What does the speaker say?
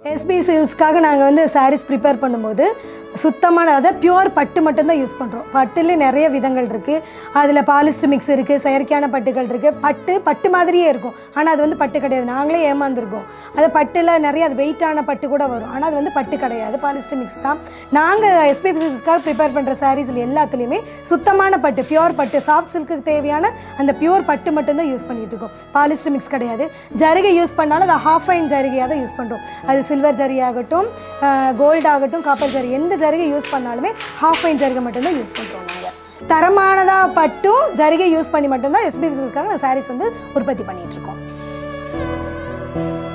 SP சில்ஸ்க்காக நாங்கள் வந்து saris prepare பண்ணும்போது சுத்தமான அதாவது பியூர் பட்டு மட்டும்தான் யூஸ் பண்ணுறோம் பட்டுல நிறைய விதங்கள் இருக்குது அதில் பாலிஸ்டர் மிக்ஸ் இருக்குது செயற்கையான பட்டுகள் இருக்குது பட்டு பட்டு மாதிரியே இருக்கும் ஆனால் அது வந்து பட்டு கிடையாது நாங்களே ஏமாந்துருக்கோம் அது பட்டில் நிறைய அது வெயிட்டான பட்டு கூட வரும் ஆனால் அது வந்து பட்டு கிடையாது பாலிஸ்டர் மிக்ஸ் தான் நாங்கள் எஸ்பி சில்க்ஸ்க்காக ப்ரிப்பேர் பண்ணுற சாரீஸில் எல்லாத்துலேயுமே சுத்தமான பட்டு பியூர் பட்டு சாஃப்ட் சில்க்குக்கு தேவையான அந்த பியூர் பட்டு மட்டும்தான் யூஸ் பண்ணிட்டு இருக்கோம் பாலிஸ்டர் மிக்ஸ் கிடையாது ஜரிகை யூஸ் பண்ணாலும் அது ஹாஃப் ஃபைன் ஜரிகையாக தான் யூஸ் பண்ணுறோம் அது சில்வர் ஜரி ஆகட்டும் கோல்டு ஆகட்டும் காப்பர் ஜரி எந்த ஜரிகை யூஸ் பண்ணாலுமே ஹாஃப் ஃபைன் ஜரிகை மட்டும்தான் யூஸ் பண்ணுறோம் நாங்கள் தரமானதாக பட்டும் ஜரிகை யூஸ் பண்ணி மட்டும்தான் எஸ்பி பிசினஸ்க்காக சாரீஸ் வந்து உற்பத்தி பண்ணிட்டு இருக்கோம்